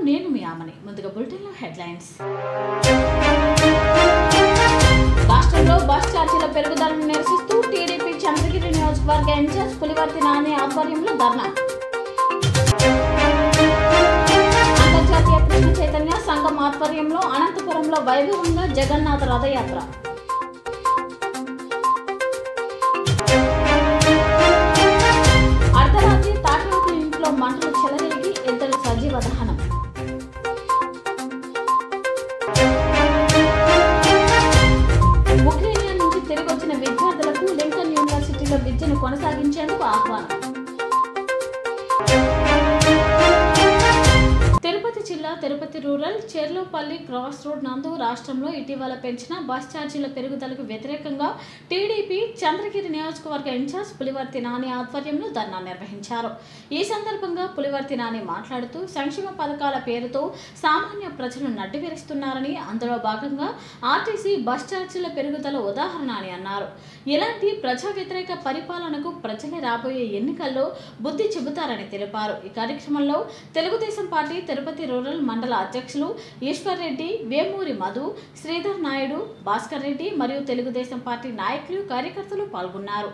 నేను మీ ఆమని ముందుగా బులెటిన్లో హెడ్లైన్స్ రాష్ట్రంలో బస్ ఛార్జీల పెరుగుదలను నిరసిస్తూ టీడీపీ చంద్రగిరి నియోజకవర్గ ఇన్ఛార్జ్ పులివర్తి నాని ఆధ్వర్యంలో ధర్నా అంతర్జాతీయ కృష్ణ చైతన్య సంఘం ఆధ్వర్యంలో అనంతపురంలో వైభవంగా జగన్నాథ రథయాత్ర అర్ధరాత్రి తాటాకు ఇంట్లో మంటలు చెలరేగి ఇద్దరు సజీవ దహనం ఉక్రెయినియా నుంచి తిరిగి వచ్చిన విద్యార్థులకు లింకన్ యూనివర్సిటీలో విద్యను కొనసాగించేందుకు ఆహ్వానం తిరుపతి జిల్లా Tirupati rural Cherlopalli cross road నందు రాష్ట్రంలో ఇటీవల పెంచిన బస్ ఛార్జీల పెరుగుదలకు వ్యతిరేకంగా టీడీపీ చంద్రగిరి నియోజకవర్గ ఇన్ఛార్జ్ పులివర్తి నాని ఆధ్వర్యంలో ధర్నా నిర్వహించారు ఈ సందర్భంగా పులివర్తి నాని మాట్లాడుతూ సంక్షేమ పథకాల పేరుతో సామాన్య ప్రజలు నడ్డివిరుస్తున్నారని అందులో భాగంగా ఆర్టీసీ బస్ ఛార్జీల పెరుగుదల ఉదాహరణ అని అన్నారు ఇలాంటి ప్రజా వ్యతిరేక పరిపాలనకు ప్రజలే రాబోయే ఎన్నికల్లో బుద్ధి చెబుతారని తెలిపారు ఈ కార్యక్రమంలో తెలుగుదేశం పార్టీ తిరుపతి రూరల్ మండల అధ్యక్షులు ఈశ్వర్ రెడ్డి వేమూరి మధు శ్రీధర్ నాయుడు భాస్కర్ రెడ్డి మరియు తెలుగుదేశం పార్టీ నాయకులు కార్యకర్తలు పాల్గొన్నారు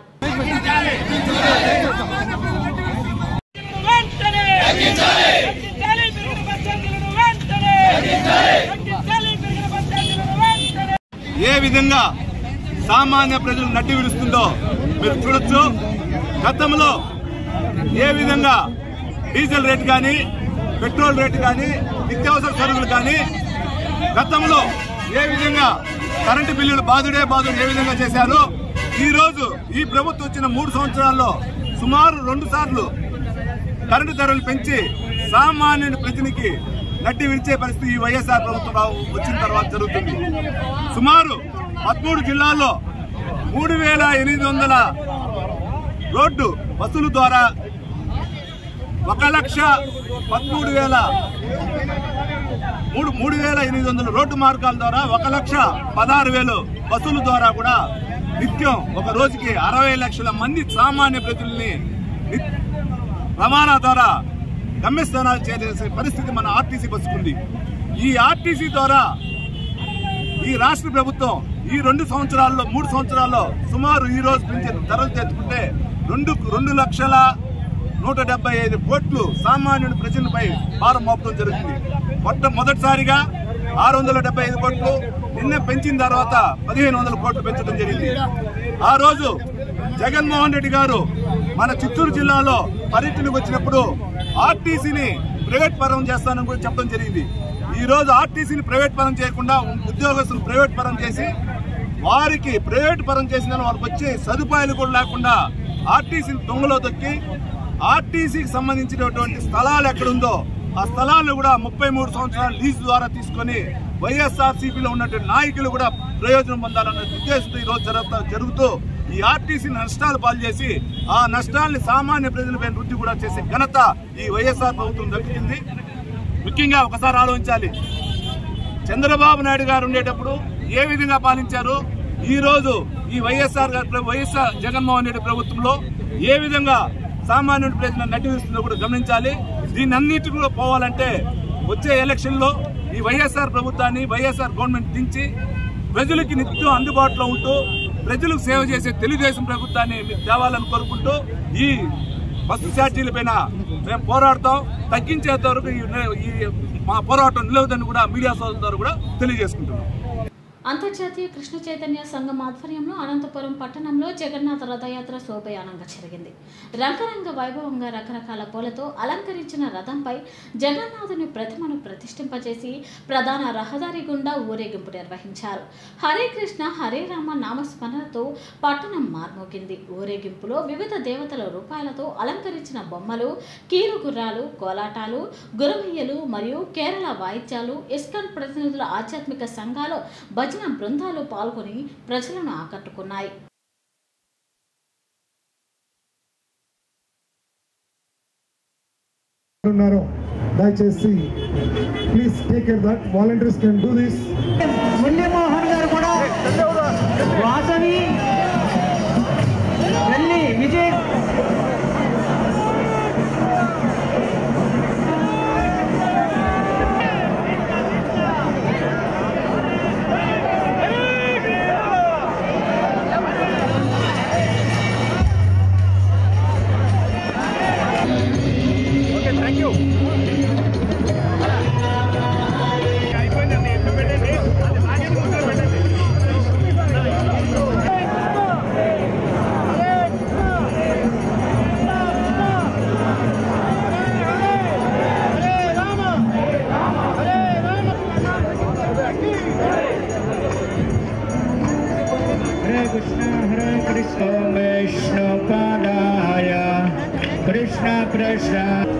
వెంటనే తగ్గించాలి పెరిగిన బడ్జెట్లను వెంటనే తగ్గించాలి పెరిగిన బడ్జెట్లను వెంటనే ఏ విధంగా సామాన్య ప్రజలు నడ్డి విరుస్తుందో మీరు చూడొచ్చు గతంలో ఏ విధంగా డీజిల్ రేట్ కానీ పెట్రోల్ రేట్ కానీ నిత్యావసర సరుకులు కానీ గతంలో ఏ విధంగా కరెంటు బిల్లులు బాధుడే బాధుడు ఏ విధంగా చేశారో ఈ రోజు ఈ ప్రభుత్వం వచ్చిన మూడు సంవత్సరాల్లో సుమారు రెండు సార్లు కరెంటు ధరలు పెంచి సామాన్యుని ప్రజనికి నడ్డి విరిచే పరిస్థితి ఈ వైఎస్ఆర్ ప్రభుత్వం రావు- వచ్చిన తర్వాత జరుగుతుంది సుమారు పదమూడు జిల్లాల్లో మూడు వేల ఎనిమిది వందల రోడ్డు బస్సుల ద్వారా ఒక లక్ష పదమూడు వేల మూడు మూడు వేల ఎనిమిది వందల రోడ్డు మార్గాల ద్వారా ఒక లక్ష పదహారు వేలు బస్సుల ద్వారా కూడా నిత్యం ఒక రోజుకి అరవై లక్షల మంది సామాన్య ప్రజల్ని ని- రవాణా ద్వారా గమ్యస్థానాలు చేసే పరిస్థితి మన ఆర్టీసీ బస్సుకుంది ఈ ఆర్టీసీ ద్వారా ఈ రాష్ట్ర ప్రభుత్వం ఈ రెండు సంవత్సరాల్లో మూడు సంవత్సరాల్లో సుమారు ఈ రోజు పెంచే ధరలు తెచ్చుకుంటే రెండు రెండు లక్షల నూట డెబ్బై ఐదు కోట్లు సామాన్యుని ప్రజలపై భారం మోపడం జరుగుతుంది మొట్ట మొదటిసారిగా ఆరు వందల డెబ్బై ఐదు కోట్లు నిన్న పెంచిన తర్వాత పదిహేను వందల కోట్లు పెంచడం జరిగింది ఆ రోజు జగన్మోహన్ రెడ్డి గారు మన చిత్తూరు జిల్లాలో పర్యటనకు వచ్చినప్పుడు ఆర్టీసీని ప్రైవేట్ పరం చేస్తానని కూడా చెప్పడం జరిగింది ఈ రోజు ఆర్టీసీని ప్రైవేట్ పరం చేయకుండా ఉద్యోగస్తులు ప్రైవేట్ పరం చేసి వారికి ప్రైవేట్ పరం చేసిన వాళ్ళకి వచ్చే సదుపాయాలు కూడా లేకుండా ఆర్టీసీని దొంగలో దొక్కి ఆర్టీసీకి సంబంధించినటువంటి స్థలాలు ఎక్కడుందో ఆ స్థలాలను కూడా ముప్పై మూడు సంవత్సరాల లీజు ద్వారా తీసుకొని వైఎస్ఆర్ సిపిలో ఉన్నటువంటి నాయకులు కూడా ప్రయోజనం పొందాలన్న ఉద్దేశంతో ఈ రోజు జరుగుతా జరుగుతూ ఈ ఆర్టీసీ నష్టాలు పాలు చేసి ఆ నష్టాల్ని సామాన్య ప్రజలపై వృద్ధి కూడా చేసే ఘనత ఈ వైఎస్ఆర్ ప్రభుత్వం దక్కుతుంది ముఖ్యంగా ఒకసారి ఆలోచించాలి చంద్రబాబు నాయుడు గారు ఉండేటప్పుడు ఏ విధంగా పాలించారు ఈ రోజు ఈ వైఎస్ఆర్ గారి ప్ర- వైఎస్ఆర్ జగన్మోహన్ రెడ్డి ప్రభుత్వంలో ఏ విధంగా సామాన్యుడి ప్రజలను నటిస్తుందో కూడా గమనించాలి దీన్ని అన్నిటి కూడా పోవాలంటే వచ్చే ఎలక్షన్లో ఈ వైఎస్ఆర్ ప్రభుత్వాన్ని వైఎస్ఆర్ గవర్నమెంట్ దించి ప్రజలకి నిత్యం అందుబాటులో ఉంటూ ప్రజలకు సేవ చేసే తెలుగుదేశం ప్రభుత్వాన్ని మీరు తేవాలని కోరుకుంటూ ఈ బస్సు ఛార్జీల పైన మేము పోరాడతాం తగ్గించేంత వరకు ఈ- ఈ మా పోరాటం నిలవదని కూడా మీడియా సోదరుల ద్వారా కూడా తెలియజేసుకుంటున్నాం అంతర్జాతీయ కృష్ణ చైతన్య సంఘం ఆధ్వర్యంలో అనంతపురం పట్టణంలో జగన్నాథ రథయాత్ర శోభయానంగా జరిగింది రంగరంగ వైభవంగా రకరకాల పూలతో అలంకరించిన రథంపై జగన్నాథుని ప్రతిమను ప్రతిష్ఠింపజేసి ప్రధాన రహదారి గుండా ఊరేగింపు నిర్వహించారు హరే కృష్ణ హరే రామ నామస్మరణతో పట్టణం మార్మోగింది ఊరేగింపులో వివిధ దేవతల రూపాయలతో అలంకరించిన బొమ్మలు కీరు గుర్రాలు కోలాటాలు గురవయ్యలు మరియు కేరళ వాయిద్యాలు ఇస్కాన్ ప్రతినిధుల ఆధ్యాత్మిక సంఘాలు భజన బృందాలు పాల్గొని ప్రజలను ఆకట్టుకున్నాయి ఉన్నారు దయచేసి please take care that volunteers can do this Muralimohan గారు కూడా వాసవి వెళ్ళి విజయ్ कृष्ण हरे कृष्ण वैष्णवपादाय कृष्ण प्रसाद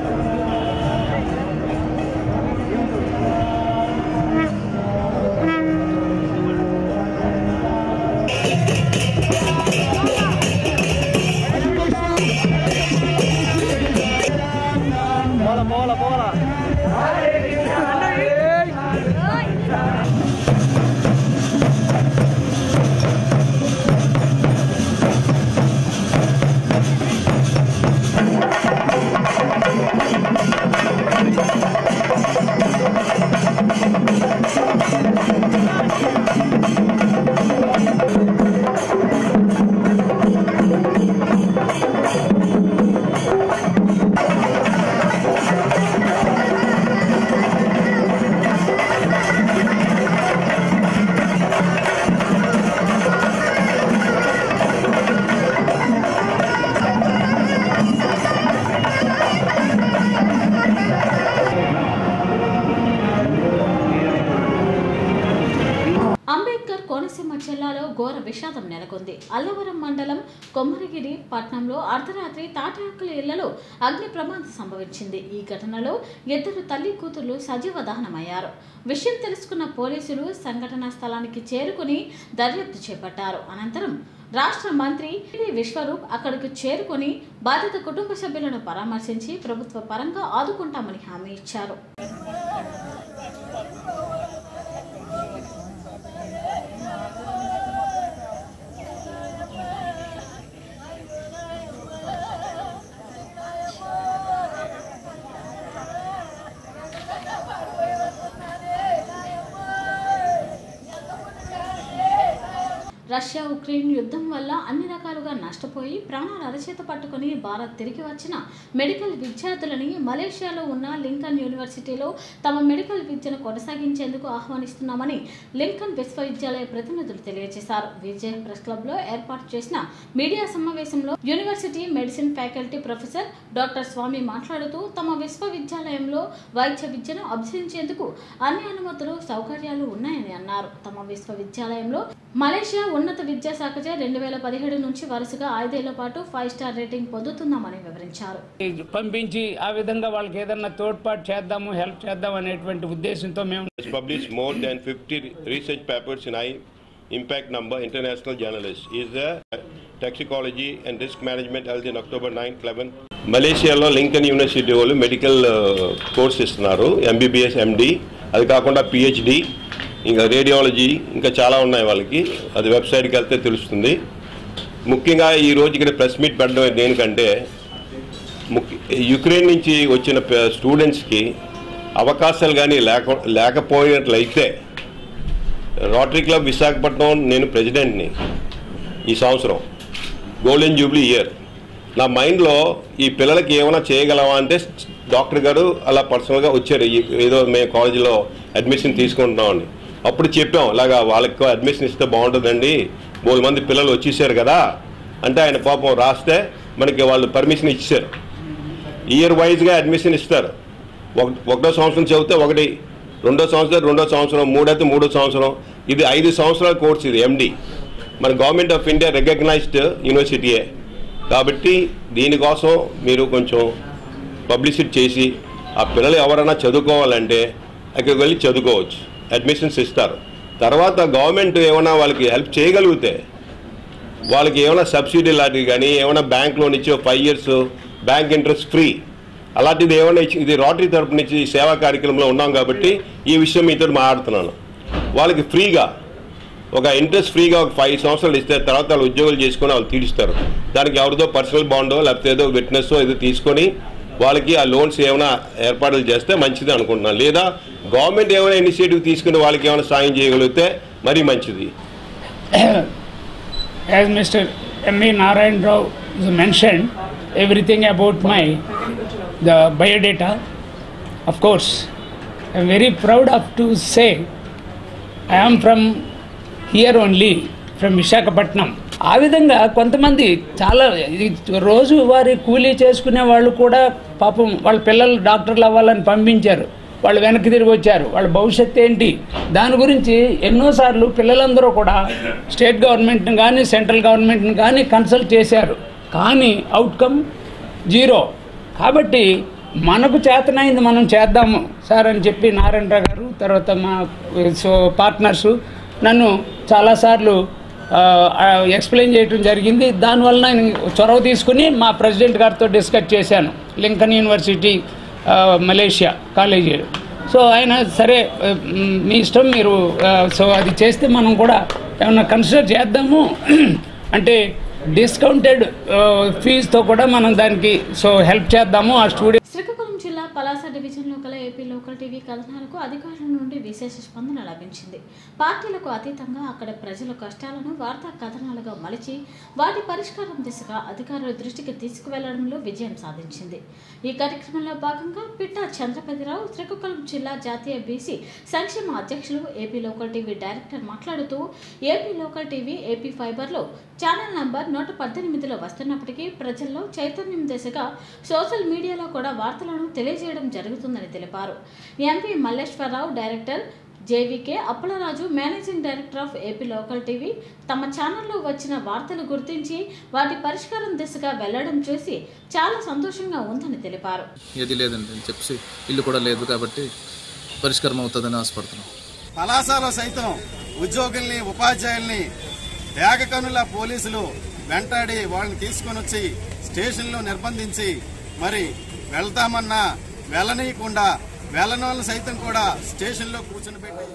అంబేద్కర్ కోనసీమ జిల్లాలో ఘోర విషాదం నెలకొంది అల్లవరం మండలం కొమ్మరగిరి పట్నంలో అర్ధరాత్రి తాటాకుల ఇళ్లలో అగ్ని ప్రమాదం సంభవించింది ఈ ఘటనలో ఇద్దరు తల్లి కూతుర్లు సజీవ దహనమయ్యారు విషయం తెలుసుకున్న పోలీసులు సంఘటనా స్థలానికి చేరుకుని దర్యాప్తు చేపట్టారు అనంతరం రాష్ట్ర మంత్రి టి. విశ్వరూప్ అక్కడికి చేరుకొని బాధిత కుటుంబ సభ్యులను పరామర్శించి ప్రభుత్వ పరంగా ఆదుకుంటామని హామీ ఇచ్చారు రష్యా ఉక్రెయిన్ యుద్ధం వల్ల అన్ని రకాలుగా నష్టపోయి ప్రాణాలు అరచేత పట్టుకుని భారత్ తిరిగి వచ్చిన మెడికల్ విద్యార్థులని మలేషియాలో ఉన్న లింకన్ యూనివర్సిటీలో తమ మెడికల్ విద్యను కొనసాగించేందుకు ఆహ్వానిస్తున్నామని లింకన్ విశ్వవిద్యాలయ ప్రతినిధులు తెలియజేశారు విజయ్ ప్రెస్ క్లబ్లో ఏర్పాటు చేసిన మీడియా సమావేశంలో university medicine faculty professor doctor Swami మాట్లాడుతూ తమ విశ్వవిద్యాలయంలో వైద్య విద్యను అభ్యసించేందుకు అన్ని అనుమతులు సౌకర్యాలు ఉన్నాయని అన్నారు తమ విశ్వవిద్యాలయంలో మలేషియా ఉన్నత విద్యాశాఖచే రెండు వేల పదిహేడు నుంచి వరుసగా ఐదేళ్ల పాటు ఫైవ్ స్టార్ రేటింగ్ పొందుతున్నామని వివరించారు పంపించి ఆ విధంగా వాళ్ళకి ఏదన్నా తోడ్పాటు చేద్దాము హెల్ప్ చేద్దాం అనేటువంటి ఉద్దేశంతో మేము has published more than 50 research papers in high impact number international journalists. He is the toxicology and risk management held in October 9, 11. మలేషియాలో లింకన్ యూనివర్సిటీ వాళ్ళు మెడికల్ కోర్స్ ఇస్తున్నారు ఎంబీబీఎస్ ఎండి అది కాకుండా పిహెచ్డి ఇంకా రేడియాలజీ ఇంకా చాలా ఉన్నాయి వాళ్ళకి అది వెబ్సైట్కి వెళ్తే తెలుస్తుంది ముఖ్యంగా ఈ రోజు ఇక్కడ ప్రెస్ మీట్ పెట్టడం దేనికంటే ముఖ్య యుక్రెయిన్ నుంచి వచ్చిన ప- స్టూడెంట్స్కి అవకాశాలు కానీ లేక లేకపోయినట్లయితే రోటరీ క్లబ్ విశాఖపట్నం నేను ప్రెసిడెంట్ని ఈ సంవత్సరం గోల్డెన్ జూబ్లీ ఇయర్ నా మైండ్లో ఈ పిల్లలకి ఏమైనా చేయగలవా అంటే డాక్టర్ గారు అలా పర్సనల్గా వచ్చారు ఈ- ఏదో మేము కాలేజీలో అడ్మిషన్ తీసుకుంటున్నామని అప్పుడు చెప్పాం ఇలాగా వాళ్ళకి అడ్మిషన్ ఇస్తే బాగుంటుందండి మూడు మంది పిల్లలు వచ్చేసారు కదా అంటే ఆయన పాపం రాస్తే మనకి వాళ్ళు పర్మిషన్ ఇచ్చారు ఇయర్ వైజ్గా అడ్మిషన్ ఇస్తారు ఒక ఒకటో సంవత్సరం చదివితే ఒకటి రెండో సంవత్సరం రెండో సంవత్సరం మూడైతే మూడో సంవత్సరం ఇది ఐదు సంవత్సరాల కోర్స్ ఇది ఎండి మన గవర్నమెంట్ ఆఫ్ ఇండియా రికగ్నైజ్డ్ యూనివర్సిటీయే కాబట్టి దీనికోసం మీరు కొంచెం పబ్లిసిటీ చేసి ఆ పిల్లలు ఎవరైనా చదువుకోవాలంటే అక్కడికి వెళ్ళి చదువుకోవచ్చు అడ్మిషన్స్ ఇస్తారు తర్వాత గవర్నమెంట్ ఏమైనా వాళ్ళకి హెల్ప్ చేయగలిగితే వాళ్ళకి ఏమైనా సబ్సిడీ లాంటివి కానీ ఏమైనా బ్యాంక్ లోన్ ఇచ్చి five years bank interest free అలాంటిది ఏమైనా ఇచ్చి ఇది రోటరీ తరపు నుంచి సేవా కార్యక్రమంలో ఉన్నాం కాబట్టి ఈ విషయం మీతో మాట్లాడుతున్నాను వాళ్ళకి ఫ్రీగా ఒక ఇంట్రెస్ట్ ఫ్రీగా ఒక ఫైవ్ సంవత్సరాలు ఇస్తే తర్వాత వాళ్ళు ఉద్యోగాలు చేసుకొని వాళ్ళు తీరుస్తారు దానికి ఎవరిదో పర్సనల్ బాండో లేకపోతే ఏదో విట్నెస్ ఏదో తీసుకొని వాళ్ళకి ఆ లోన్స్ ఏమైనా ఏర్పాట్లు చేస్తే మంచిది అనుకుంటున్నాను లేదా గవర్నమెంట్ ఏమైనా ఇనిషియేటివ్ తీసుకుని వాళ్ళకి ఏమైనా సాయం చేయగలిగితే మరీ మంచిది as Mr. M.E. Narayan Rao mentioned everything about my the biodata. Of course, I am very proud of to say I am from here only, from Visakhapatnam. ఆ విధంగా కొంతమంది చాలా ఇది రోజు వారి కూలీ చేసుకునే వాళ్ళు కూడా పాపం వాళ్ళ పిల్లలు డాక్టర్లు అవ్వాలని పంపించారు వాళ్ళు వెనక్కి తిరిగి వచ్చారు వాళ్ళ భవిష్యత్తు ఏంటి దాని గురించి ఎన్నోసార్లు పిల్లలందరూ కూడా స్టేట్ గవర్నమెంట్ని కానీ సెంట్రల్ గవర్నమెంట్ని కానీ కన్సల్ట్ చేశారు కానీ అవుట్కమ్ జీరో కాబట్టి మనకు చేతనైంది మనం చేద్దాము సార్ అని చెప్పి నారాయణరావు గారు తర్వాత మా సో పార్ట్నర్సు నన్ను చాలాసార్లు ఆ, ఆ, ఎక్స్ప్లెయిన్ చేయడం జరిగింది దానివల్ల నేను చొరవ తీసుకుని మా ప్రెసిడెంట్ గారితో డిస్కస్ చేశాను లింకన్ యూనివర్సిటీ ఆ, మలేషియా కాలేజీ సో ఆయన సరే ఆ, మ్, మీ ఇష్టం మీరు ఆ, సో అది చేస్తే మనం కూడా ఏమన్నా కన్సిడర్ చేద్దాము అంటే డిస్కౌంటెడ్ ఫీజుతో కూడా మనం దానికి సో హెల్ప్ చేద్దాము ఆ స్టూడెంట్ శ్రీకాకుళం జిల్లా పలాస డివిజన్లో గల ఏపీ లోకల్ టీవీ కథనాలకు అధికారుల నుండి విశేష స్పందన లభించింది పార్టీలకు అతీతంగా అక్కడ ప్రజల కష్టాలను వార్తా కథనాలుగా మలిచి వాటి పరిష్కారం దిశగా అధికారుల దృష్టికి తీసుకువెళ్లడంలో విజయం సాధించింది ఈ కార్యక్రమంలో భాగంగా పిట్టా చంద్రపతిరావు శ్రీకాకుళం జిల్లా జాతీయ బీసీ సంక్షేమ అధ్యక్షులు ఏపీ లోకల్ టీవీ డైరెక్టర్ మాట్లాడుతూ ఏపీ లోకల్ టీవీ ఏపీ ఫైబర్లో ఛానల్ నంబర్ నూట పద్దెనిమిదిలో వస్తున్నప్పటికీ ప్రజల్లో చైతన్యం దిశగా సోషల్ మీడియాలో కూడా వార్తలను తెలియజేయడం జరుగుతుందని తెలిపారు MP Malleswararao director JVK Appalaraju managing director of AP local TV తమ ఛానల్లో వచ్చిన వార్తలు గుర్తించి వాటి పరిష్కారం దిశగా వెళ్లడం చూసి చాలా సంతోషంగా ఉందని తెలిపారు ఏది లేదండి అని చెప్పి ఇల్లు కూడా లేదు కాబట్టి పరిష్కారం అవుతుందని ఆశపడుతున్నాం పలాసలో సైతం ఉద్యోగుల్ని ఉపాధ్యాయుల్ని ఏకకనుల పోలీసులు వెంటాడి వాళ్ళని తీసుకొని వచ్చి స్టేషన్లో నిర్బంధించి మరి వెళ్తామన్నా వెళ్ళనీయకుండా వెళ్ళని వాళ్ళని సైతం కూడా స్టేషన్లో కూర్చొని పెట్టి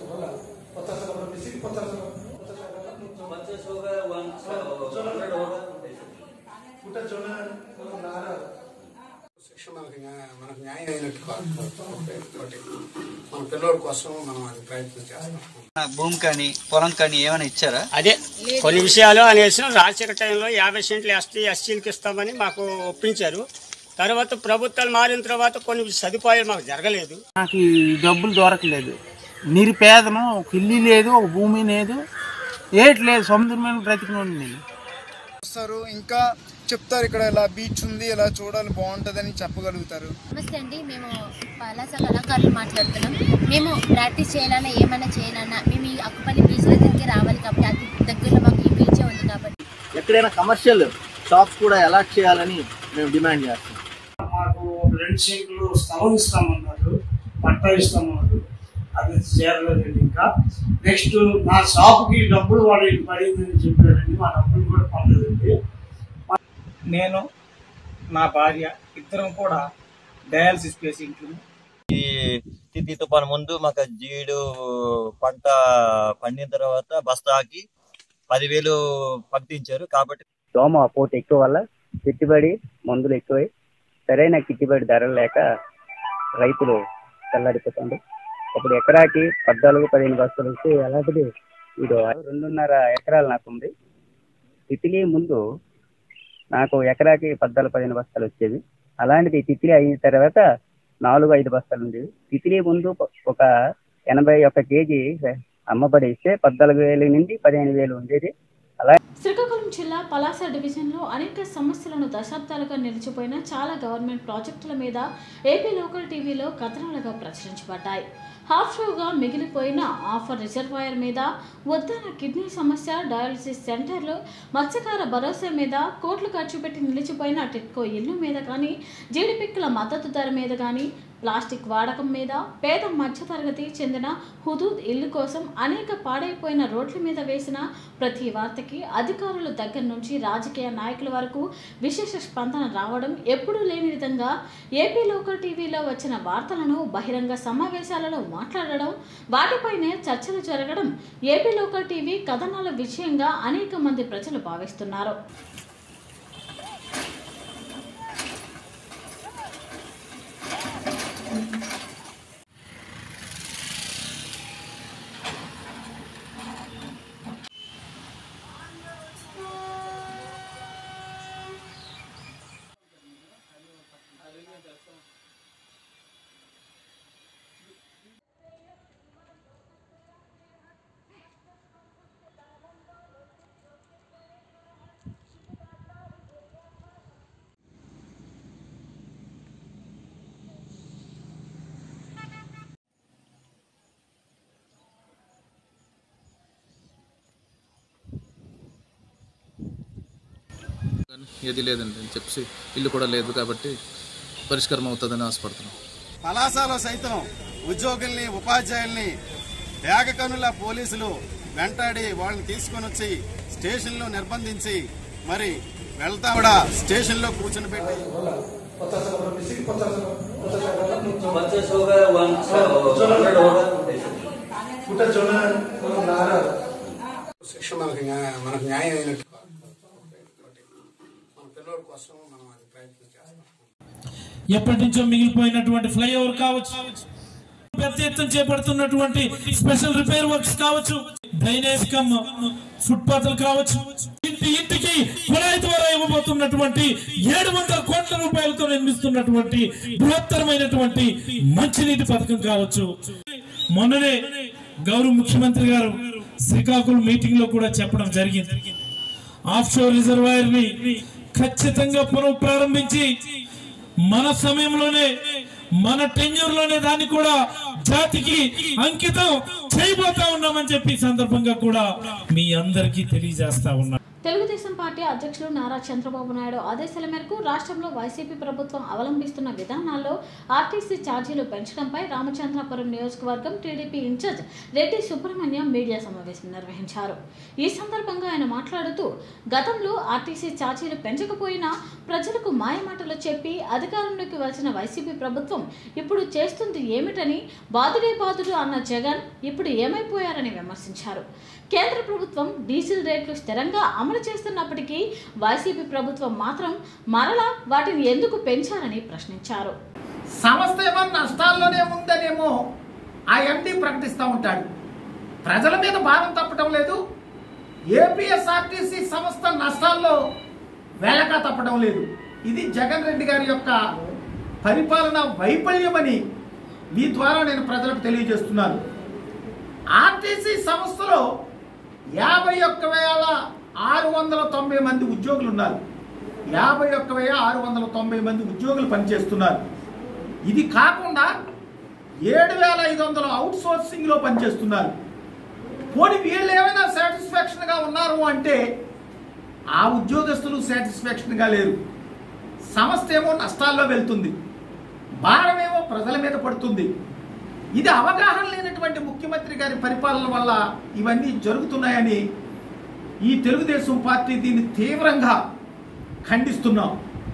శిక్ష మనకి న్యాయ- మనకు న్యాయం అయినట్టు కాదు. ఒకటి మన పిల్లోడి కోసం మనం అది ప్రయత్నం చేస్తాం భూమి కానీ పొలం కానీ ఏమైనా ఇచ్చారా అదే కొన్ని విషయాలు అనేసి రాజశేఖర టైంలో యాభై సెంట్లు ఎస్టీ ఎస్సీలకి ఇస్తామని మాకు ఒప్పించారు తర్వాత ప్రభుత్వాలు మారిన తర్వాత కొన్ని సదుపాయాలు మాకు జరగలేదు నాకు ఈ డబ్బులు దొరకలేదు నిరుపేదను ఒక ఇల్లు లేదు ఒక భూమి లేదు ఏటి లేదు సముద్రమైన బ్రతికినోడు నేను వస్తారు ఇంకా చెప్తారు ఇక్కడ ఇలా బీచ్ ఉంది ఇలా చూడాలి బాగుంటుందని చెప్పగలుగుతారు నమస్తే అండి మేము పలాస కళాకారులు మాట్లాడుతున్నాం మేము ప్రాక్టీస్ చేయాలన్నా ఏమైనా చేయాలన్నా మేము ఈ అక్కుపల్లి బీచ్లో దగ్గరికి రావాలి కాబట్టి అతి దగ్గరలో మాకు ఈ బీచే ఉంది కాబట్టి ఎక్కడైనా కమర్షియల్ షాప్స్ కూడా అలాట్ చేయాలని మేము డిమాండ్ చేస్తాం మాకు రెండు సీట్లు స్థలం ఇస్తామన్నారు పట్టా ఇస్తామన్నారు అది చేరలేదండి ఇంకా నెక్స్ట్ నా షాప్కి డబ్బులు వాడు పడిందని చెప్పారండి మా డబ్బులు కూడా పొందలేదండి నేను నా భార్య ఇద్దరం కూడా డయాలసిస్ పేషెంట్లు ఈ తిత్తి తుఫాను ముందు మాకు జీడు పంట పండిన తర్వాత బస్తాకి పదివేలు పంపించారు కాబట్టి దోమ పోటీ ఎక్కువ వల్ల పెట్టుబడి మందులు ఎక్కువై సరైన గిట్టుబడి ధరలు లేక రైతులు చల్లారిపోతుంది ఇప్పుడు ఎకరాకి పద్నాలుగు పదిహేను బస్తాలు వస్తే అలాంటిది ఇది రెండున్నర ఎకరాలు నాకు ఉంది తితిలి ముందు నాకు ఎకరాకి పద్నాలుగు పదిహేను బస్తాలు వచ్చేది అలాంటిది తితిలి అయిన తర్వాత నాలుగు ఐదు బస్తాలు ఉండేవి తితిలి ముందు ఒక ఎనభై ఒక్క కేజీ అమ్మబడి ఇస్తే పద్నాలుగు వేల నుండి పదిహేను వేలు ఉండేది అలా శ్రీకాకుళం జిల్లా పలాస డివిజన్లో అనేక సమస్యలను దశాబ్దాలుగా నిలిచిపోయిన చాలా గవర్నమెంట్ ప్రాజెక్టుల మీద ఏపీ లోకల్ టీవీలో కథనాలుగా ప్రచురించబడ్డాయి హాఫ్ షోగా మిగిలిపోయిన ఆఫర్ రిజర్వాయర్ మీద ఉద్దాన కిడ్నీ సమస్య డయాలసిస్ సెంటర్లు మత్స్యకార భరోసా మీద కోట్లు ఖర్చు పెట్టి నిలిచిపోయిన టిట్కో ఇల్లు మీద కానీ జీడిపిక్కల మద్దతు ధర మీద కానీ ప్లాస్టిక్ వాడకం మీద పేద మధ్యతరగతి చెందిన హుదూద్ ఇల్లు కోసం అనేక పాడైపోయిన రోడ్ల మీద వేసిన ప్రతి వార్తకి అధికారుల దగ్గర నుంచి రాజకీయ నాయకుల వరకు విశేష స్పందన రావడం ఎప్పుడూ లేని విధంగా ఏపీ లోకల్ టీవీలో వచ్చిన వార్తలను బహిరంగ సమావేశాలలో మాట్లాడడం వాటిపైనే చర్చలు జరగడం ఏపీ లోకల్ టీవీ కథనాల విషయంగా అనేక మంది ప్రజలు భావిస్తున్నారు ఏది లేదండి అని చెప్పి ఇల్లు కూడా లేదు కాబట్టి పరిష్కారం అవుతుందని ఆశపడుతున్నాం పలాసలో సైతం ఉద్యోగుల్ని ఉపాధ్యాయుల్ని ఏకకనుల పోలీసులు వెంటాడి వాళ్ళని తీసుకొని వచ్చి స్టేషన్లో నిర్బంధించి మరి వెళ్తా కూడా స్టేషన్లో కూర్చొని పెట్టి శిక్ష మనకి న్యాయ- మనకు న్యాయం అయినట్టు కాదు. మన పిల్లల కోసం మనం అది ప్రయత్నం చేస్తాం ఎప్పటి నుంచో మిగిలిపోయినటువంటి ఫ్లైఓవర్ కావచ్చు పెద్ద ఎత్తున చేపడుతున్నటువంటి స్పెషల్ రిపేర్ వర్క్స్ కావచ్చు డ్రైనేజ్ కమ్ ఫుట్పాత్లు కావచ్చు ఇంటి ఇంటికి కుళాయి ద్వారా ఇవ్వబోతున్నటువంటి ఏడు వందల కోట్ల రూపాయలతో నిర్మిస్తున్నటువంటి బృహత్తరమైనటువంటి మంచినీటి పథకం కావచ్చు మొన్ననే గౌరవ ముఖ్యమంత్రి గారు శ్రీకాకుళం మీటింగ్ లో కూడా చెప్పడం జరిగింది ఆఫ్ షోర్ రిజర్వాయర్ ని ఖచ్చితంగా పునః ప్రారంభించి మన సమయంలోనే మన టెన్యూర్ లోనే దాన్ని కూడా జాతికి అంకితం చేయబోతా ఉన్నామని చెప్పి ఈ సందర్భంగా కూడా మీ అందరికీ తెలియజేస్తా ఉన్నా తెలుగుదేశం పార్టీ అధ్యక్షులు నారా చంద్రబాబు నాయుడు ఆదేశాల మేరకు రాష్ట్రంలో వైసీపీ ప్రభుత్వం అవలంబిస్తున్న విధానాల్లో ఆర్టీసీ ఛార్జీలు పెంచడంపై రామచంద్రాపురం నియోజకవర్గం TDP incharge Reddy Subrahmanyam media సమావేశం నిర్వహించారు ఈ సందర్భంగా ఆయన మాట్లాడుతూ గతంలో ఆర్టీసీ ఛార్జీలు పెంచకపోయినా ప్రజలకు మాయమాటలు చెప్పి అధికారంలోకి వచ్చిన వైసీపీ ప్రభుత్వం ఇప్పుడు చేస్తుంది ఏమిటని బాదుడే బాదుడు అన్న జగన్ ఇప్పుడు ఏమైపోయారని విమర్శించారు కేంద్ర ప్రభుత్వం డీజిల్ రేట్లు స్థిరంగా అమలు చేస్తున్నప్పటికీ వైసీపీ ప్రభుత్వం మాత్రం మరలా వాటిని ఎందుకు పెంచారని ప్రశ్నించారు సంస్థ ఏమో నష్టాల్లోనే ఉందనేమో ఆ ఎండి ప్రకటిస్తూ ఉంటాడు ప్రజల మీద భారం తప్పటం లేదు ఏపీఎస్ఆర్టీసీ సంస్థ నష్టాల్లో వేలక తప్పడం లేదు ఇది జగన్ రెడ్డి గారి యొక్క పరిపాలన వైఫల్యమని మీ ద్వారా నేను ప్రజలకు తెలియజేస్తున్నాను ఆర్టీసీ సంస్థలో యాభై ఒక్క వేల ఆరు వందల తొంభై మంది ఉద్యోగులు ఉన్నారు యాభై ఒక్క వేల ఆరు వందల తొంభై మంది ఉద్యోగులు పనిచేస్తున్నారు ఇది కాకుండా ఏడు వేల ఐదు వందల అవుట్ సోర్సింగ్లో పనిచేస్తున్నారు పోనీ వీళ్ళు ఏమైనా సాటిస్ఫాక్షన్గా ఉన్నారు అంటే ఆ ఉద్యోగస్తులు సాటిస్ఫాక్షన్గా లేరు సంస్థ ఏమో నష్టాల్లో వెళ్తుంది భారమేమో ప్రజల మీద పడుతుంది ఇది అవగాహన లేనటువంటి ముఖ్యమంత్రి గారి పరిపాలన వల్ల ఇవన్నీ జరుగుతున్నాయని ఈ తెలుగుదేశం పార్టీ దీన్ని తీవ్రంగా ఖండిస్తున్నాం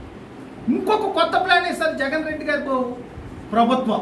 ఇంకొక కొత్త ప్లాన్ వేశారు జగన్ రెడ్డి గారి ప్రభుత్వం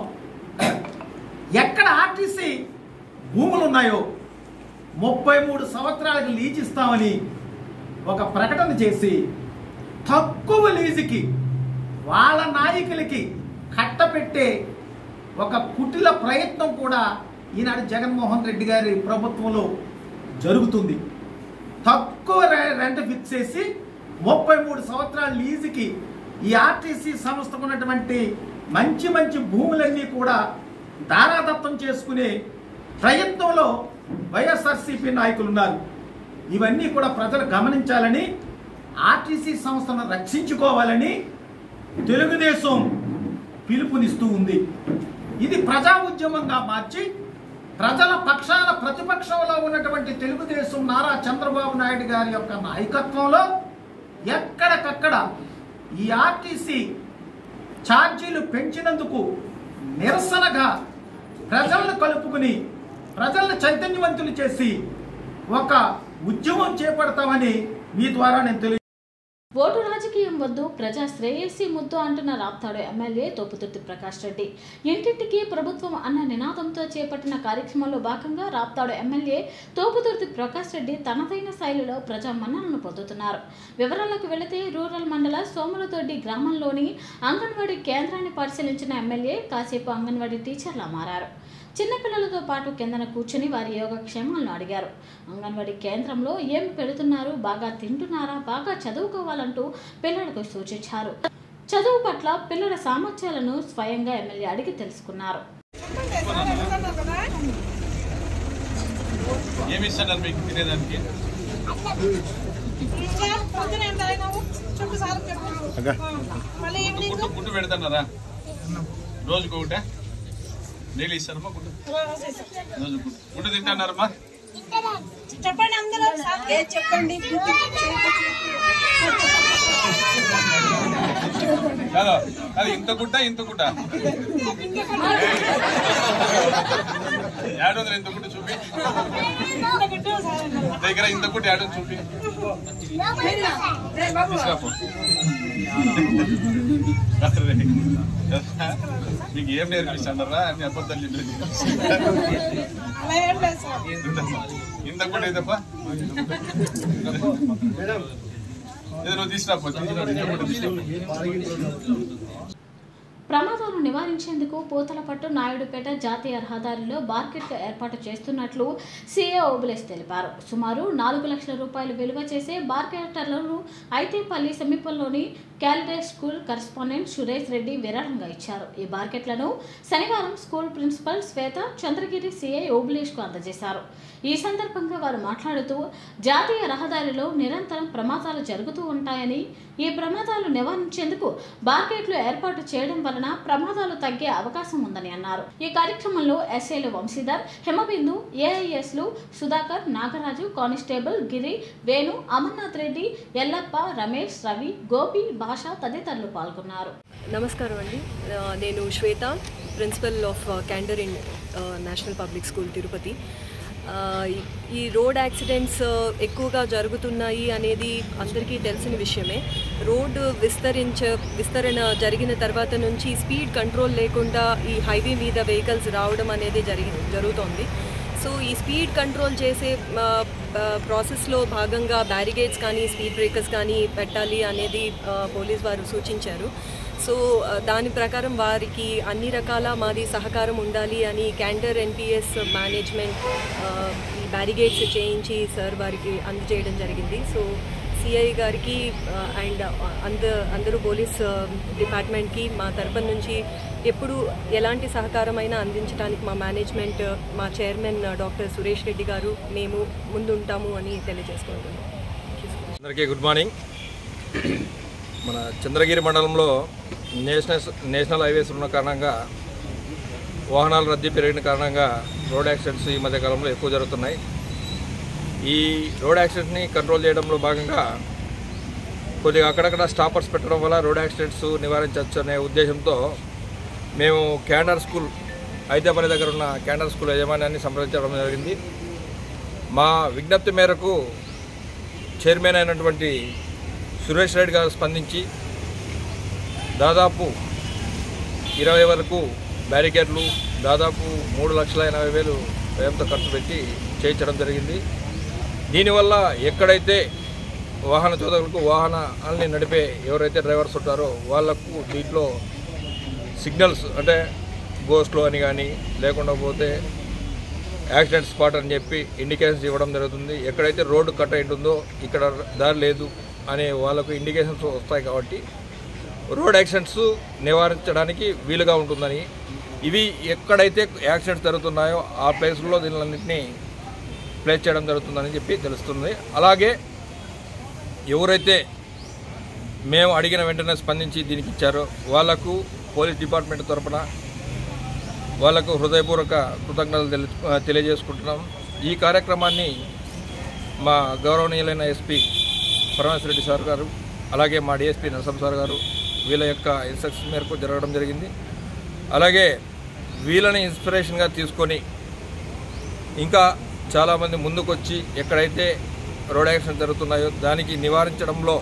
ఎక్కడ ఆర్టీసీ భూములు ఉన్నాయో ముప్పై మూడు సంవత్సరాలకు లీజ్ ఇస్తామని ఒక ప్రకటన చేసి తక్కువ లీజుకి వాళ్ళ నాయకులకి కట్టపెట్టే ఒక కుటిల ప్రయత్నం కూడా ఈనాడు జగన్మోహన్ రెడ్డి గారి ప్రభుత్వంలో జరుగుతుంది తక్కువ రె- రెంట్ ఫిక్స్ చేసి ముప్పై మూడు సంవత్సరాల లీజుకి ఈ ఆర్టీసీ సంస్థకు ఉన్నటువంటి మంచి మంచి భూములన్నీ కూడా దారాదత్తం చేసుకునే ప్రయత్నంలో వైఎస్ఆర్సీపీ నాయకులు ఉన్నారు ఇవన్నీ కూడా ప్రజలు గమనించాలని ఆర్టీసీ సంస్థను రక్షించుకోవాలని తెలుగుదేశం పిలుపునిస్తూ ఉంది ఇది ప్రజా ఉద్యమంగా మార్చి ప్రజల పక్షాన ప్రతిపక్షంలో ఉన్నటువంటి తెలుగుదేశం నారా చంద్రబాబు నాయుడు గారి యొక్క నాయకత్వంలో ఎక్కడికక్కడ ఈ ఆర్టీసీ ఛార్జీలు పెంచినందుకు నిరసనగా ప్రజలను కలుపుకుని ప్రజలను చైతన్యవంతులు చేసి ఒక ఉద్యమం చేపడతామని మీ ద్వారా నేను తెలియ ఓటు రాజకీయం వద్దు ప్రజా శ్రేయస్సి ముద్దు అంటున్న రాప్తాడు ఎమ్మెల్యే తోపుతుర్తి ప్రకాష్ రెడ్డి ఇంటింటికి ప్రభుత్వం అన్న నినాదంతో చేపట్టిన కార్యక్రమంలో భాగంగా రాప్తాడు ఎమ్మెల్యే తోపుతుర్తి ప్రకాష్ రెడ్డి తనదైన శైలిలో ప్రజా మన్ననలు పొందుతున్నారు వివరాలకు వెళితే రూరల్ మండల సోములతోడ్డి గ్రామంలోని అంగన్వాడీ కేంద్రాన్ని పరిశీలించిన ఎమ్మెల్యే కాసేపు అంగన్వాడీ టీచర్లా మారారు చిన్నపిల్లలతో పాటు కిందన కూర్చుని వారి యోగక్షేమాలను అడిగారు అంగన్వాడీ కేంద్రంలో ఏమి పెడుతున్నారు బాగా తింటున్నారా బాగా చదువుకోవాలంటూ పిల్లలకు సూచించారు చదువు పట్ల పిల్లల సామర్థ్యాలను స్వయంగా ఎమ్మెల్యే అడిగి తెలుసుకున్నారు ఏమి ఇస్తున్నారు మీకు తినేదానికి గుడ్డు గుడ్డు పెడతాన్నారా రోజుకు ఒకటే డైలీ ఇస్తారమ్మా గుడ్డు రోజు గుడ్డు గుడ్డు తింటున్నారమ్మా చెప్పండి అందరూ ఒకసారి చెప్పండి కాదు అది ఇంత గుడ్డ ఇంత గుడ్డ యాడ్ వందలు ఇంత గుడ్డ చూపి దగ్గర ఇంత గుడ్డ యాడ్ ఉంది చూపి తీసుకురాపో. అరే, మీకు ఏం నేర్పిస్తాడరా అని అబద్ధాలు చెప్పేది అలా ఏం లేదు సార్ ఇంత కూడా ఏదప్పా ఏదో నువ్వు తీసుకురాపో తీసుకురా, ఇంత కూడా తీసుకురా. ప్రమాదాలను నివారించేందుకు పూతలపట్టు నాయుడుపేట జాతీయ రహదారిలో మార్కెట్లు ఏర్పాటు చేస్తున్నట్లు సీఏ ఓబులేస్ తెలిపారు సుమారు నాలుగు లక్షల రూపాయలు విలువ చేసే మార్కెటర్లను ఐతేపల్లి సమీపంలోని క్యాలిడే స్కూల్ కరస్పాండెంట్ సురేష్ రెడ్డి విరాళంగా ఇచ్చారు ఈ మార్కెట్లను శనివారం school principal Swetha Chandragiri CI ఓబులేష్కు అందజేశారు ఈ సందర్భంగా వారు మాట్లాడుతూ జాతీయ రహదారిలో నిరంతరం ప్రమాదాలు జరుగుతూ ఉంటాయని ఈ ప్రమాదాలు నివారించేందుకు బార్కెట్లు ఏర్పాటు చేయడం వలన ప్రమాదాలు తగ్గే అవకాశం ఉందని అన్నారు ఈ కార్యక్రమంలో ఎస్ఐలు వంశీధర్ హిమబిందు ఏఐఎస్లు సుధాకర్ నాగరాజు కానిస్టేబుల్ గిరి వేణు అమర్నాథ్ రెడ్డి ఎల్లప్ప రమేష్ రవి గోపి భాష తదితరులు పాల్గొన్నారు నమస్కారం అండి ఆ, నేను Swetha principal of Candor international public school Tirupati ఆ, ఈ- ఈ రోడ్ యాక్సిడెంట్స్ ఎక్కువగా జరుగుతున్నాయి అనేది అందరికీ తెలిసిన విషయమే రోడ్డు విస్తరించ విస్తరణ జరిగిన తర్వాత నుంచి స్పీడ్ కంట్రోల్ లేకుండా ఈ హైవే మీద వెహికల్స్ రావడం అనేది జరిగి జరుగుతోంది సో ఈ స్పీడ్ కంట్రోల్ చేసే ఆ, ఆ, ప్రాసెస్లో భాగంగా బ్యారిగేడ్స్ కానీ స్పీడ్ బ్రేకర్స్ కానీ పెట్టాలి అనేది ఆ, పోలీస్ వారు సూచించారు సో ఆ, దాని ప్రకారం వారికి అన్ని రకాల మాది సహకారం ఉండాలి అని క్యాంటర్ ఎన్పిఎస్ మేనేజ్మెంట్ ఆ, ఈ బ్యారిగేడ్స్ చేయించి సార్ వారికి అందజేయడం జరిగింది సో సిఐ గారికి అండ్ అంద అందరూ పోలీస్ ఆ, డిపార్ట్మెంట్కి మా తరపున నుంచి ఎప్పుడు ఎలాంటి సహకారమైనా అందించడానికి మా మేనేజ్మెంట్ మా చైర్మన్ డాక్టర్ సురేష్ రెడ్డి గారు మేము ముందుంటాము అని తెలియజేసుకుంటున్నాం అందరికీ గుడ్ మార్నింగ్ మన చంద్రగిరి మండలంలో నేషనల్ నేషనల్ హైవేస్ ఉన్న కారణంగా వాహనాల రద్దీ పెరిగిన కారణంగా రోడ్ యాక్సిడెంట్స్ ఈ మధ్య కాలంలో ఎక్కువ జరుగుతున్నాయి ఈ రోడ్ యాక్సిడెంట్ని కంట్రోల్ చేయడంలో భాగంగా కొద్దిగా అక్కడక్కడ స్టాపర్స్ పెట్టడం వల్ల రోడ్ యాక్సిడెంట్స్ నివారించవచ్చు అనే ఉద్దేశంతో మేము క్యాండర్ స్కూల్ హైదరాబాద్ దగ్గర ఉన్న క్యాండర్ స్కూల్ యజమాన్యాన్ని సంప్రదించడం జరిగింది మా విజ్ఞప్తి మేరకు చైర్మన్ అయినటువంటి సురేష్ రెడ్డి గారు స్పందించి దాదాపు ఇరవై వరకు బ్యారికేడ్లు దాదాపు మూడు లక్షల ఎనభై వేలు వ్యయంతో ఖర్చు పెట్టి చేయించడం జరిగింది దీనివల్ల ఎక్కడైతే వాహన చోదకులకు వాహనాన్ని నడిపే ఎవరైతే డ్రైవర్స్ ఉంటారో వాళ్లకు దీంట్లో సిగ్నల్స్ అంటే గోస్ట్లో అని కానీ లేకుండా పోతే యాక్సిడెంట్ స్పాట్ అని చెప్పి ఇండికేషన్స్ ఇవ్వడం జరుగుతుంది ఎక్కడైతే రోడ్డు కట్ అయి ఉంటుందో ఇక్కడ దారి లేదు అనే వాళ్ళకు ఇండికేషన్స్ వస్తాయి కాబట్టి రోడ్ యాక్సిడెంట్స్ నివారించడానికి వీలుగా ఉంటుందని ఇవి ఎక్కడైతే యాక్సిడెంట్స్ జరుగుతున్నాయో ఆ ప్లేస్లో దీనిలన్నింటినీ ప్లేస్ చేయడం జరుగుతుందని చెప్పి తెలుస్తుంది అలాగే ఎవరైతే మేము అడిగిన వెంటనే స్పందించి దీనికి ఇచ్చారో వాళ్లకు పోలీస్ డిపార్ట్మెంట్ తరపున వాళ్లకు హృదయపూర్వక కృతజ్ఞతలు తెలి తెలియజేసుకుంటున్నాం ఈ కార్యక్రమాన్ని మా గౌరవనీయులైన ఎస్పీ పరమేశ్వర రెడ్డి సార్ గారు అలాగే మా డిఎస్పీ నరసం సార్ గారు వీళ్ళ యొక్క ఇన్స్ట్రక్షన్ మేరకు జరగడం జరిగింది అలాగే వీళ్ళని ఇన్స్పిరేషన్గా తీసుకొని ఇంకా చాలామంది ముందుకొచ్చి ఎక్కడైతే రోడ్ యాక్సిడెంట్ జరుగుతున్నాయో దానికి నివారించడంలో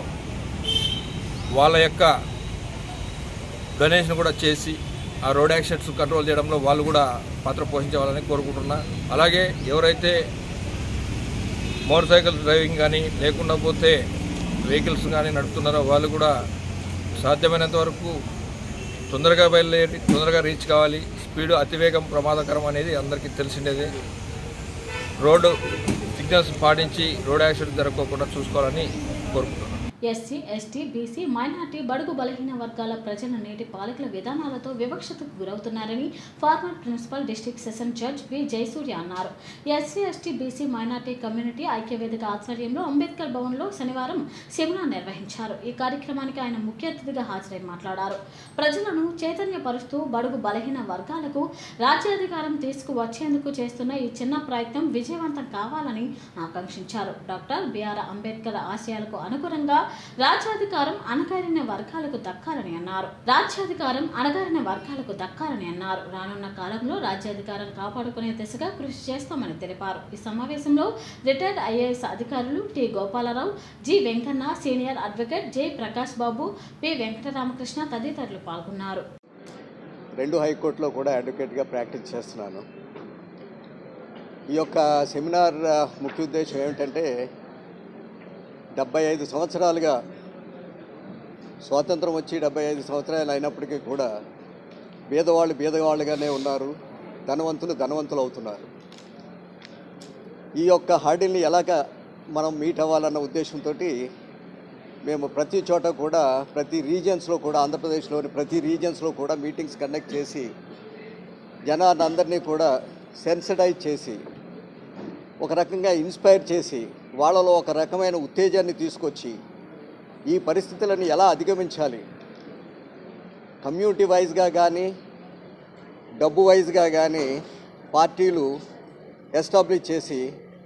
వాళ్ళ యొక్క డొనేషన్ కూడా చేసి ఆ రోడ్ యాక్సిడెంట్స్ కంట్రోల్ చేయడంలో వాళ్ళు కూడా పాత్ర పోషించవాలని కోరుకుంటున్నా అలాగే ఎవరైతే మోటార్ సైకిల్ డ్రైవింగ్ కానీ లేకుండా పోతే వెహికల్స్ కానీ నడుపుతున్నారో వాళ్ళు కూడా సాధ్యమైనంత వరకు తొందరగా బయలుదేరి తొందరగా రీచ్ కావాలి స్పీడ్ అతివేగం ప్రమాదకరం అనేది అందరికీ తెలిసిండేదే రోడ్డు సిగ్నల్స్ పాటించి రోడ్ యాక్సిడెంట్ జరగకుండా చూసుకోవాలని కోరుకుంటున్నాను ఎస్సీ ఎస్టీ బీసీ మైనార్టీ బడుగు బలహీన వర్గాల ప్రజల నేటి పాలకుల విధానాలతో వివక్షతకు గురవుతున్నారని former principal district session judge V Jayasurya అన్నారు SC ST BC minority community ఐక్యవేదిక ఆధ్వర్యంలో అంబేద్కర్ భవన్లో శనివారం సెమినార్ నిర్వహించారు ఈ కార్యక్రమానికి ఆయన ముఖ్య అతిథిగా హాజరై మాట్లాడారు ప్రజలను చైతన్యపరుస్తూ బడుగు బలహీన వర్గాలకు రాజ్యాధికారం తీసుకువచ్చేందుకు చేస్తున్న ఈ చిన్న ప్రయత్నం విజయవంతం కావాలని ఆకాంక్షించారు డాక్టర్ బిఆర్ అంబేద్కర్ ఆశయాలకు అనుగుణంగా రాజ్యాధికారం అణగారిన వర్గాలకు దక్కాలని అన్నారు రాజ్యాధికారం అణగారిన వర్గాలకు దక్కాలని అన్నారు రానున్న కాలంలో రాజ్యాధికారం కాపాడుకునే దిశగా కృషి చేస్తామని తెలిపారు ఈ సమావేశంలో రిటైర్డ్ ఐఏఎస్ అధికారులు T Gopalarao G Venkanna senior advocate J Prakash Babu P Venkataramakrishna తదితరులు పాల్గొన్నారు రెండు హైకోర్టులో కూడా అడ్వకేట్గా ప్రాక్టీస్ చేస్తున్నాను ఈ యొక్క సెమినార్ ఆ, ముఖ్య ఉద్దేశం ఏమిటంటే డెబ్బై ఐదు సంవత్సరాలుగా స్వాతంత్రం వచ్చి డెబ్బై ఐదు సంవత్సరాలు అయినప్పటికీ కూడా బీదవాళ్ళు బీదవాళ్ళుగానే ఉన్నారు ధనవంతులు ధనవంతులు అవుతున్నారు ఈ యొక్క హార్డిల్ని ఎలాగ మనం మీట్ అవ్వాలన్న ఉద్దేశంతో మేము ప్రతి చోట కూడా ప్రతి రీజియన్స్లో కూడా ఆంధ్రప్రదేశ్లోని ప్రతి రీజియన్స్లో కూడా మీటింగ్స్ కండక్ట్ చేసి జనాన్ని అందరినీ కూడా సెన్సిటైజ్ చేసి ఒక రకంగా ఇన్స్పైర్ చేసి వాళ్ళలో ఒక రకమైన ఉత్తేజాన్ని తీసుకొచ్చి ఈ పరిస్థితులను ఎలా అధిగమించాలి కమ్యూనిటీ వైజ్గా కానీ డబ్బు వైజ్గా కానీ పార్టీలు ఎస్టాబ్లిష్ చేసి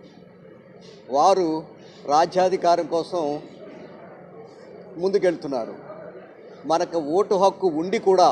వారు రాజ్యాధికారం కోసం ముందుకెళ్తున్నారు మనకు ఓటు హక్కు ఉండి కూడా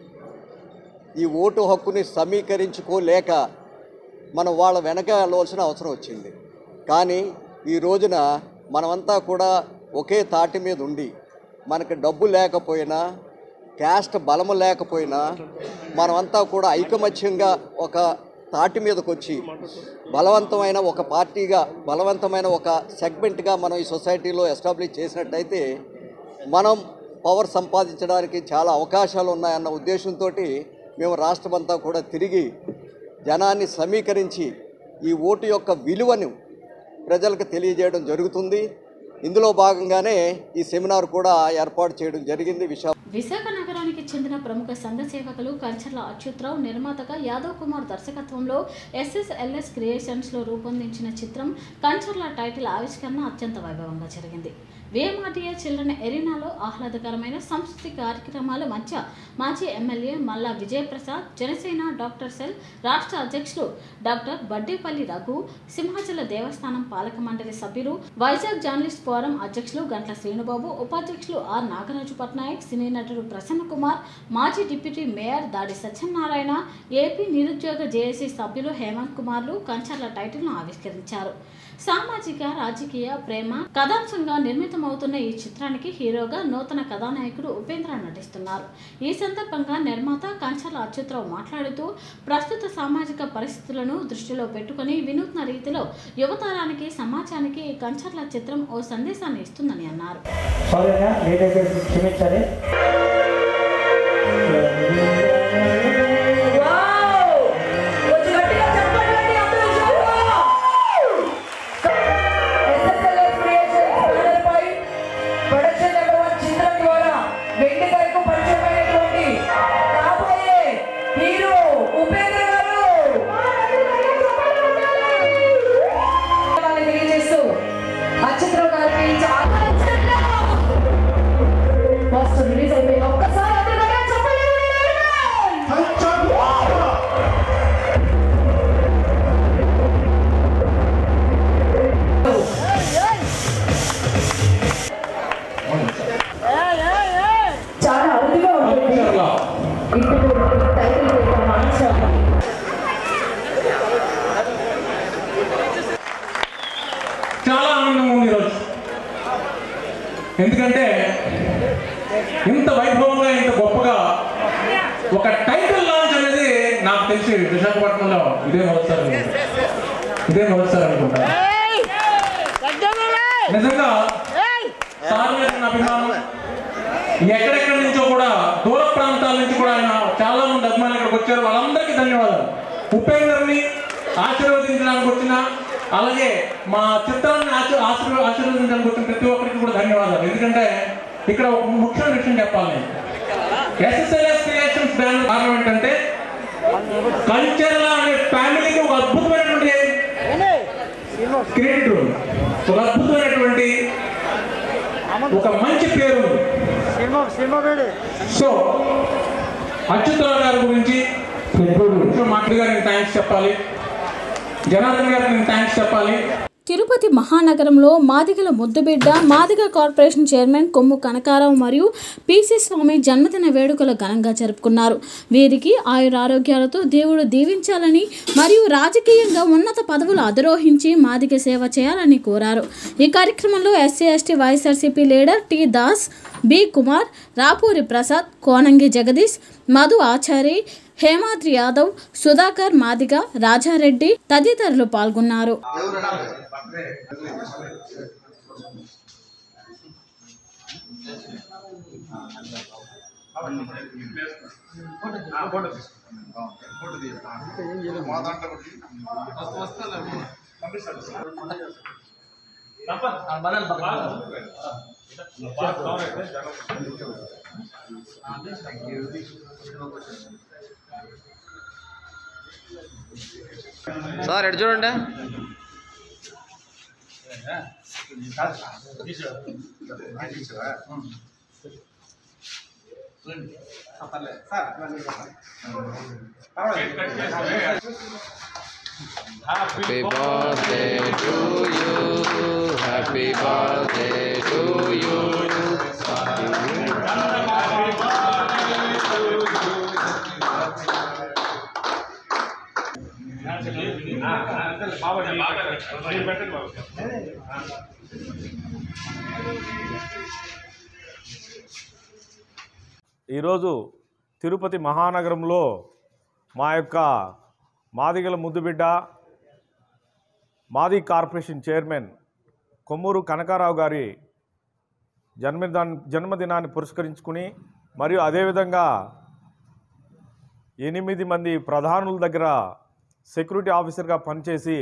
ఈ ఓటు హక్కుని సమీకరించుకోలేక మనం వాళ్ళ వెనక వెళ్ళవలసిన అవసరం వచ్చింది కానీ ఈ రోజున మనమంతా కూడా ఒకే తాటి మీద ఉండి మనకు డబ్బు లేకపోయినా క్యాస్ట్ బలము లేకపోయినా మనమంతా కూడా ఐకమత్యంగా ఒక తాటి మీదకి వచ్చి బలవంతమైన ఒక పార్టీగా బలవంతమైన ఒక సెగ్మెంట్గా మనం ఈ సొసైటీలో ఎస్టాబ్లిష్ చేసినట్టయితే మనం పవర్ సంపాదించడానికి చాలా అవకాశాలు ఉన్నాయన్న ఉద్దేశంతో మేము రాష్ట్రమంతా కూడా తిరిగి జనాన్ని సమీకరించి ఈ ఓటు యొక్క విలువను ప్రజలకు తెలియజేయడం జరుగుతుంది ఇందులో భాగంగానే ఈ సెమినార్ కూడా ఏర్పాటు చేయడం జరిగింది విశాఖ విశాఖ నగరానికి చెందిన ప్రముఖ సంఘ సేవకులు కంచర్ల అచ్యుత్రావు నిర్మాతగా యాదవ్ కుమార్ దర్శకత్వంలో ఎస్ఎస్ఎల్ఎస్ క్రియేషన్స్లో రూపొందించిన చిత్రం కంచర్ల టైటిల్ ఆవిష్కరణ అత్యంత వైభవంగా జరిగింది వేమాటియా చిల్డ్రన్ ఎరీనాలో ఆహ్లాదకరమైన సంస్కృతి కార్యక్రమాల మధ్య మాజీ ఎమ్మెల్యే మల్లా విజయప్రసాద్ జనసేన డాక్టర్ సెల్ రాష్ట్ర అధ్యక్షులు డాక్టర్ బడ్డేపల్లి రఘు సింహాచల దేవస్థానం పాలక మండలి సభ్యులు వైజాగ్ జర్నలిస్ట్ ఫోరం అధ్యక్షులు గంట్ల శ్రీనుబాబు ఉపాధ్యక్షులు ఆర్ నాగరాజు పట్నాయక్ సినీ నటుడు ప్రసన్న కుమార్ మాజీ డిప్యూటీ మేయర్ దాడి సత్యనారాయణ ఏపీ నిరుద్యోగ జేఏసీ సభ్యులు హేమంత్ కుమార్లు కంచర్ల టైటిల్ను ఆవిష్కరించారు సామాజిక రాజకీయ ప్రేమ కథాంశంగా నిర్మితమవుతున్న ఈ చిత్రానికి హీరోగా నూతన కథానాయకుడు ఉపేంద్ర నటిస్తున్నారు ఈ సందర్భంగా నిర్మాత కంచర్ల అచ్యుతరావు మాట్లాడుతూ ప్రస్తుత సామాజిక పరిస్థితులను దృష్టిలో పెట్టుకుని వినూత్న రీతిలో యువతరానికి సమాజానికి ఈ కంచర్ల చిత్రం ఓ సందేశాన్ని ఇస్తుందని అన్నారు సారీగా లేట్ అయిపోయింది క్షమించాలి ప్రొడక్షన్ నెంబర్ వన్ చిత్రం ద్వారా వెండి తెరకు పరిచయమైనటువంటి రాబోయే హీరో ఉపేంద్ర గారు వాళ్ళని తెలియజేస్తూ అచ్యుతరావు గారికి చాలా ఫస్ట్ రిలీజ్ అయిపోయి ఒక్కసారి అందరూ గట్టిగా చెప్పండి. చాలా అరుదుగా ఉంటుంది ఇప్పుడు టైటిల్ యొక్క మంచం చాలా ఆనందంగా ఉంది ఈరోజు ఎందుకంటే ఇంత వైభవంగా ఇంత గొప్పగా ఒక టైటిల్ లాంచ్ అనేది నాకు తెలిసి విశాఖపట్నంలో ఇదే మొదటిసారి అనుకుంటా. ఇదే మొదటిసారి అనుకుంటా నిజంగా సార్ మీద ఉన్న అభిమానం ఎక్కడెక్కడి నుంచో కూడా దూర ప్రాంతాల నుంచి కూడా ఆయన చాలా మంది అభిమానులు ఇక్కడికి వచ్చారు వాళ్ళందరికీ ధన్యవాదాలు ఉపేందర్ని ఆశీర్వదించడానికి వచ్చిన అలాగే మా చిత్రాన్ని ఆశీర్ ఆశీర్వ ఆశీర్వదించడానికి వచ్చిన ప్రతి ఒక్కరికి కూడా ధన్యవాదాలు ఎందుకంటే ఇక్కడ ఒక ముఖ్యమైన విషయం చెప్పాలి ఎస్ఎస్ఎల్ఎస్ క్రియేషన్స్ బ్యానర్ కారణం ఏంటంటే కల్చర్ అనే ఫ్యామిలీకి ఒక అద్భుతమైనటువంటి క్రియేటర్ ఒక అద్భుతమైనటువంటి ఒక మంచి పేరు సో అచ్యుతరావు గారి గురించి మాట్లాడి గారికి థ్యాంక్స్ చెప్పాలి జనార్దన్ గారికి థ్యాంక్స్ చెప్పాలి తిరుపతి మహానగరంలో మాదిగల ముద్దుబిడ్డ మాదిగ కార్పొరేషన్ చైర్మన్ కొమ్ము కనకారావు మరియు పిసి స్వామి జన్మదిన వేడుకలు ఘనంగా జరుపుకున్నారు వీరికి ఆయురారోగ్యాలతో దేవుడు దీవించాలని మరియు రాజకీయంగా ఉన్నత పదవులు అధిరోహించి మాదిగ సేవ చేయాలని కోరారు ఈ కార్యక్రమంలో SC ST YSRCP leader T Das B Kumar Rapuri Prasad Konangi Jagadish Madhu Achari Hemadri Yadav Sudhakar Madiga Rajareddy తదితరులు పాల్గొన్నారు సార్ ఎటు చూడండి Happy birthday to you. Happy birthday to you. ఈరోజు తిరుపతి మహానగరంలో మా యొక్క మాదిగల ముద్దుబిడ్డ మాది కార్పొరేషన్ చైర్మన్ కొమ్మూరు కనకారావు గారి జన్మదిన జన్మదినాన్ని పురస్కరించుకుని మరియు అదేవిధంగా ఎనిమిది మంది ప్రధానుల దగ్గర సెక్యూరిటీ ఆఫీసర్గా పనిచేసి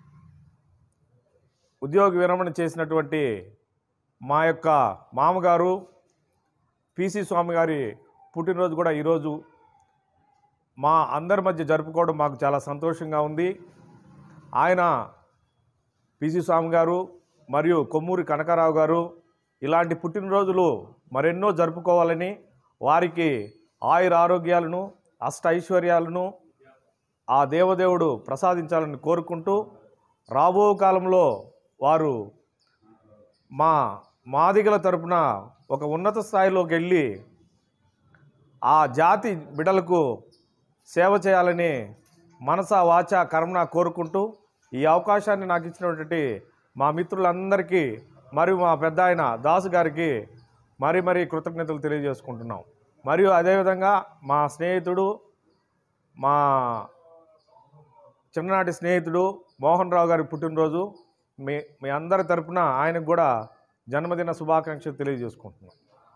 ఉద్యోగ విరమణ చేసినటువంటి మా యొక్క మామగారు పిసి స్వామి గారి పుట్టినరోజు కూడా ఈరోజు మా అందరి మధ్య జరుపుకోవడం మాకు చాలా సంతోషంగా ఉంది ఆయన పిసి స్వామి గారు మరియు కొమ్మూరి కనకారావు గారు ఇలాంటి పుట్టినరోజులు మరెన్నో జరుపుకోవాలని వారికి ఆయుర ఆరోగ్యాలను అష్ట ఐశ్వర్యాలను ఆ దేవదేవుడు ప్రసాదించాలని కోరుకుంటూ రాబో కాలంలో వారు మా మాదిగల తరపున ఒక ఉన్నత స్థాయిలోకి వెళ్ళి ఆ జాతి బిడలకు సేవ చేయాలని మనస వాచ కర్మన కోరుకుంటూ ఈ అవకాశాన్ని నాకు ఇచ్చినటువంటి మా మిత్రులందరికీ మరియు మా పెద్ద ఆయన దాసు గారికి మరీ మరీ కృతజ్ఞతలు తెలియజేసుకుంటున్నాం మరియు అదేవిధంగా మా స్నేహితుడు మా చిన్ననాటి స్నేహితుడు మోహన్ రావు గారి పుట్టినరోజు మీ మీ అందరి తరపున ఆయనకు కూడా జన్మదిన శుభాకాంక్షలు తెలియజేసుకుంటున్నాం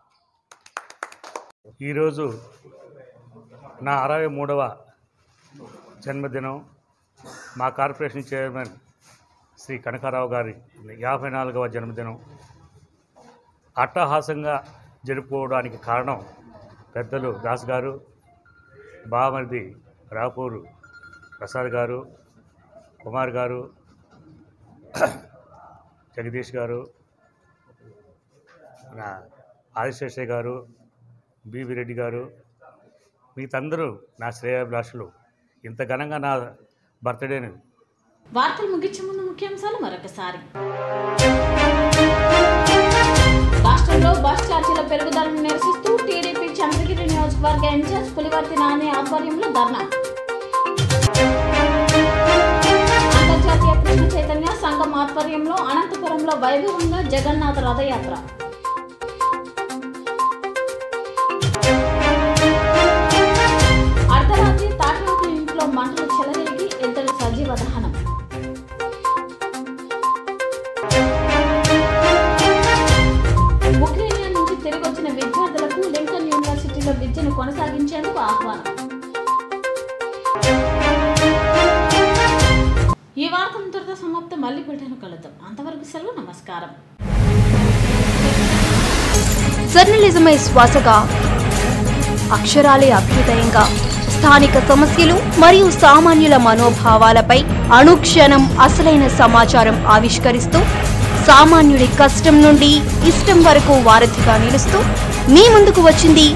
ఈరోజు నా అరవై మూడవ జన్మదినం మా కార్పొరేషన్ చైర్మన్ శ్రీ కనకారావు గారి యాభై నాలుగవ జన్మదినం అట్టహాసంగా జరుపుకోవడానికి కారణం పెద్దలు దాస్ గారు బామరిది రాపూరు ప్రసాద్ గారు కుమార్ గారు జగదీష్ గారు నా ఆదిశేషయ్య గారు బీవి రెడ్డి గారు మిగతందరూ నా శ్రేయాభిలాషులు ఇంత ఘనంగా నా బర్త్డేని వార్తలు ముగించే ముందు ముఖ్యాంశాలు మరొకసారి రాష్ట్రంలో బస్ ఛార్జీల పెరుగుదలను నిరసిస్తూ టీడీపీ చంద్రగిరి నియోజకవర్గ ఇన్ఛార్జ్ పులివర్తి నాని ఆధ్వర్యంలో ధర్నా అంతర్జాతీయ కృష్ణ చైతన్య సంఘం ఆధ్వర్యంలో అనంతపురంలో వైభవంగా జగన్నాథ రథయాత్ర అర్ధరాత్రి తాటాకు ఇంట్లో మంటలు చెలరేగి ఇద్దరు సజీవ దహనం ఉక్రెయిన్ నుంచి తిరిగి వచ్చిన విద్యార్థులకు లింకన్ యూనివర్సిటీలో విద్యను కొనసాగించేందుకు ఆహ్వానం ఈ వార్త ఇంతటితో సమాప్తం మళ్ళీ బిడ్డను కలుద్దాం అంతవరకు సెలవు నమస్కారం జర్నలిజమే శ్వాసగా అక్షరాలే అభ్యుదయంగా స్థానిక సమస్యలు మరియు సామాన్యుల మనోభావాలపై అనుక్షణం అసలైన సమాచారం ఆవిష్కరిస్తూ సామాన్యుడి కష్టం నుండి ఇష్టం వరకు వారధిగా నిలుస్తూ మీ ముందుకు వచ్చింది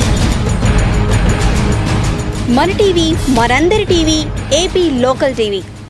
మన టీవీ మనందరి టీవీ ఏపీ లోకల్ టీవీ